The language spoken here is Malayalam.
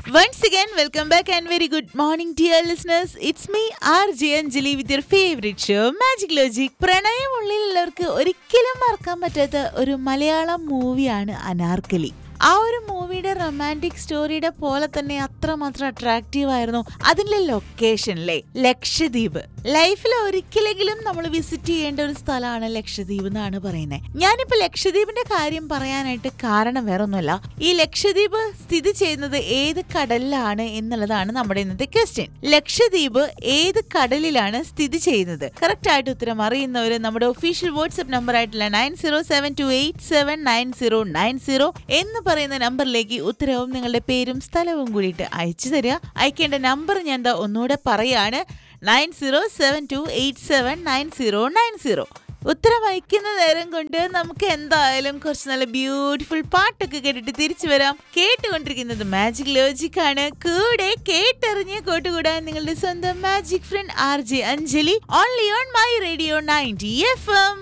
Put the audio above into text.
Once again, welcome back and very good morning, dear listeners. It's me, RJ Anjali, with your favorite show, Magic Logic. പ്രണയമുള്ളിലുള്ളവർക്ക് ഒരിക്കലും മറക്കാൻ പറ്റാത്ത ഒരു മലയാളം മൂവിയാണ് അനാർക്കലി ആ ഒരു മൂവിയുടെ റൊമാൻറ്റിക് സ്റ്റോറിയുടെ പോലെ തന്നെ അത്രമാത്രം അട്രാക്റ്റീവ് ആയിരുന്നു അതിലെ ലൊക്കേഷനിലെ ലക്ഷദ്വീപ് ലൈഫിൽ ഒരിക്കലെങ്കിലും നമ്മൾ വിസിറ്റ് ചെയ്യേണ്ട ഒരു സ്ഥലമാണ് ലക്ഷദ്വീപ് എന്നാണ് പറയുന്നത് ഞാനിപ്പോ ലക്ഷദ്വീപിന്റെ കാര്യം പറയാനായിട്ട് കാരണം വേറൊന്നുമല്ല ഈ ലക്ഷദ്വീപ് സ്ഥിതി ചെയ്യുന്നത് ഏത് കടലിലാണ് എന്നുള്ളതാണ് നമ്മുടെ ഇന്നത്തെ ക്വസ്റ്റ്യൻ ലക്ഷദ്വീപ് ഏത് കടലിലാണ് സ്ഥിതി ചെയ്യുന്നത് കറക്റ്റ് ആയിട്ട് ഉത്തരം അറിയുന്നവര് നമ്മുടെ ഒഫീഷ്യൽ വാട്സ്ആപ്പ് നമ്പർ ആയിട്ടുള്ള nine zero seven two eight seven nine zero nine zero എന്ന് പറയുന്ന നമ്പറിലേക്ക് ഉത്തരവും നിങ്ങളുടെ പേരും സ്ഥലവും കൂടിയിട്ട് അയച്ചു തരിക അയക്കേണ്ട നമ്പർ ഞാൻ ദാ ഒന്നുകൂടെ പറയാണ് nine zero seven two eight seven nine zero nine zero ഉത്തരം അയക്കുന്ന നേരം കൊണ്ട് നമുക്ക് എന്തായാലും കുറച്ച് നല്ല ബ്യൂട്ടിഫുൾ പാട്ടൊക്കെ കേട്ടിട്ട് തിരിച്ചു വരാം കേട്ടുകൊണ്ടിരിക്കുന്നത് മാജിക് ലോജിക് ആണ് കൂടെ കേട്ടറിഞ്ഞ് കൂട്ടുകൂടാൻ നിങ്ങളുടെ സ്വന്തം magic friend R J Anjali only on my radio ninety F M